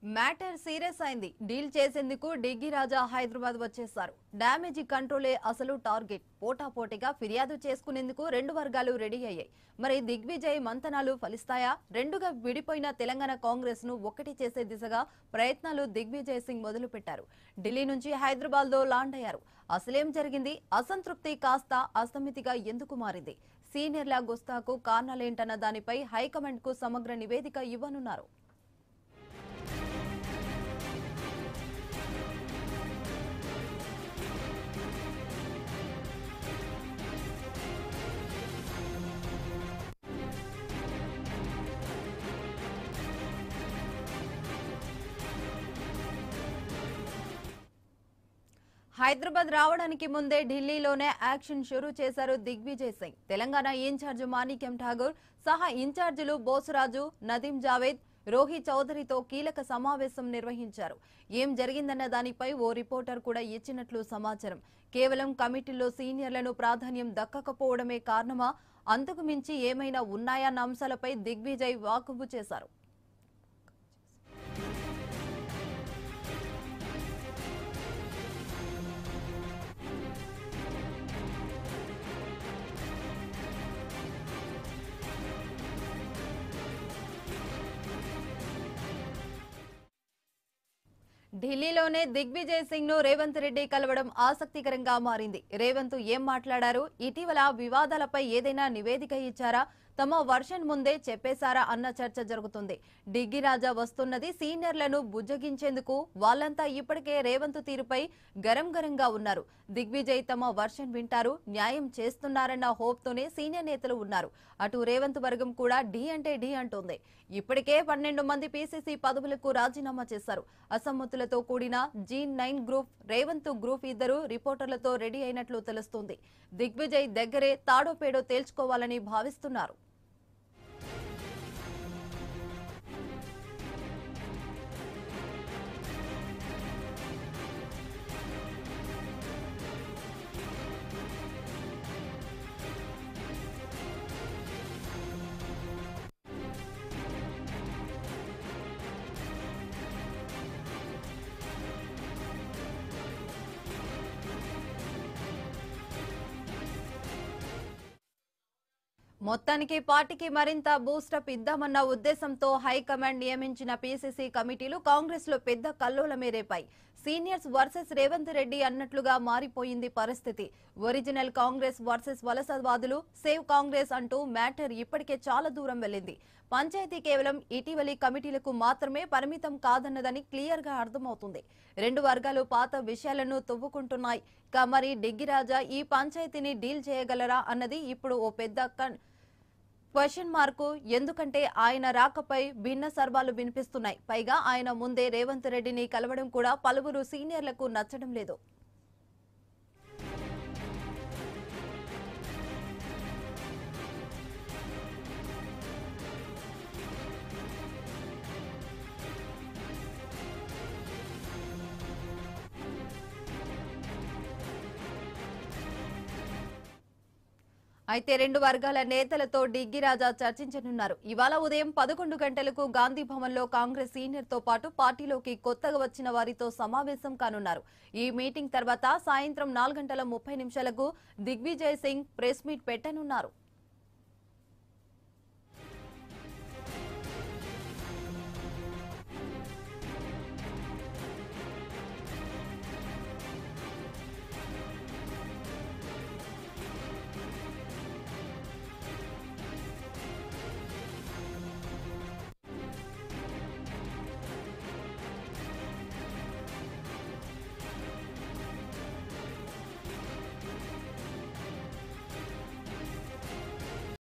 matter serious అయింది deal చేసేందుకు డిగ్గి రాజా హైదరాబాద్ వచ్చేశారు డ్యామేజీ కంట్రోలే అసలు టార్గెట్ పోటాపోటీగా ఫిర్యాదు చేసుకునేందుకు రెండు వర్గాలు రెడీ అయ్యాయి మరి దిగ్విజయ్ మంతనాలు ఫలిస్తాయా రెండుగా విడిపోయిన తెలంగాణ కాంగ్రెస్ ను ఒక్కటి చేసే దిశగా ప్రయత్నాలు దిగ్విజయ్ సింగ్ మొదలుపెట్టారు ఢిల్లీ నుంచి హైదరాబాద్ లో లాండ్ అయ్యారు అసలేం జరిగింది అసంతృప్తి కాస్త అసమితిగా ఎందుకు మారింది సీనియర్ల గుస్తాకు కారణాలేంటన్న దానిపై హైకమాండ్ కు సమగ్ర నివేదిక ఇవ్వనున్నారు హైదరాబాద్ రావడానికి ముందే ఢిల్లీలోనే యాక్షన్ షురూ చేశారు దిగ్విజయ్ సింగ్ తెలంగాణ ఇన్ఛార్జ్ మాణిక్యం ఠాగూర్ సహా ఇన్ఛార్జీలు బోసురాజు నదీం జావేద్ రోహి చౌదరితో కీలక సమావేశం నిర్వహించారు ఏం జరిగిందన్న దానిపై ఓ రిపోర్టర్ కూడా ఇచ్చినట్లు సమాచారం కేవలం కమిటీలో సీనియర్లను ప్రాధాన్యం దక్కకపోవడమే కారణమా అంతకు మించి ఏమైనా ఉన్నాయన్న అంశాలపై దిగ్విజయ్ వాకబు చేశారు ఢిల్లీలోనే దిగ్విజయ్ సింగ్ ను రేవంత్ రెడ్డి కలవడం ఆసక్తికరంగా మారింది రేవంత్ ఏం మాట్లాడారు ఇటీవల వివాదాలపై ఏదైనా నివేదిక ఇచ్చారా తమ వర్షన్ ముందే చెప్పేశారా అన్న చర్చ జరుగుతుంది డిగ్గి రాజా వస్తున్నది సీనియర్లను బుజ్జగించేందుకు వాళ్ళంతా ఇప్పటికే రేవంత్ తీరుపై గరం గరంగా ఉన్నారు దిగ్విజయ్ తమ వర్షన్ వింటారు న్యాయం చేస్తున్నారన్న హోప్ తోనే సీనియర్ నేతలు ఉన్నారు అటు రేవంత్ వర్గం కూడా డి అంటే డి అంటోంది ఇప్పటికే పన్నెండు మంది పీసీసీ పదవులకు రాజీనామా చేశారు అసమ్మతులతో కూడిన G nine group Revanth group ఇద్దరు రిపోర్టర్లతో రెడీ అయినట్లు తెలుస్తోంది దిగ్విజయ్ దగ్గరే తాడో పేడో తేల్చుకోవాలని భావిస్తున్నారు మొత్తానికి పార్టీకి మరింత బూస్టప్ ఇద్దామన్న ఉద్దేశంతో హైకమాండ్ నియమించిన పీసీసీ కమిటీలు కాంగ్రెస్ లో పెద్ద కల్లోలమే రేపాయి సీనియర్స్ వర్సెస్ రేవంత్ రెడ్డి అన్నట్లుగా మారిపోయింది పరిస్థితి ఒరిజినల్ కాంగ్రెస్ వర్సెస్ వలసవాదులు సేవ్ కాంగ్రెస్ అంటూ మ్యాటర్ ఇప్పటికే చాలా దూరం వెళ్ళింది పంచాయతీ కేవలం ఇటీవలి కమిటీలకు మాత్రమే పరిమితం కాదన్నదని క్లియర్ గా అర్థమవుతుంది రెండు వర్గాలు పాత విషయాలను తవ్వుకుంటున్నాయి ఇక మరి డిగ్గిరాజా ఈ పంచాయతీని డీల్ చేయగలరా అన్నది ఇప్పుడు ఓ పెద్ద కన్- క్వశ్చన్ మార్కు ఎందుకంటే ఆయన రాకపై భిన్న సర్వాలు వినిపిస్తున్నాయి పైగా ఆయన ముందే రేవంత్ రెడ్డిని కలవడం కూడా పలువురు సీనియర్లకు నచ్చడం లేదు అయితే రెండు వర్గాల నేతలతో డిగ్గి రాజా చర్చించనున్నారు ఇవాళ ఉదయం పదకొండు గంటలకు గాంధీ భవన్ లో కాంగ్రెస్ సీనియర్ తో పాటు పార్టీలోకి కొత్తగా వచ్చిన వారితో సమావేశం కానున్నారు ఈ మీటింగ్ తర్వాత సాయంత్రం నాలుగు గంటల ముప్పై నిమిషాలకు దిగ్విజయ్ సింగ్ ప్రెస్ మీట్ పెట్టనున్నారు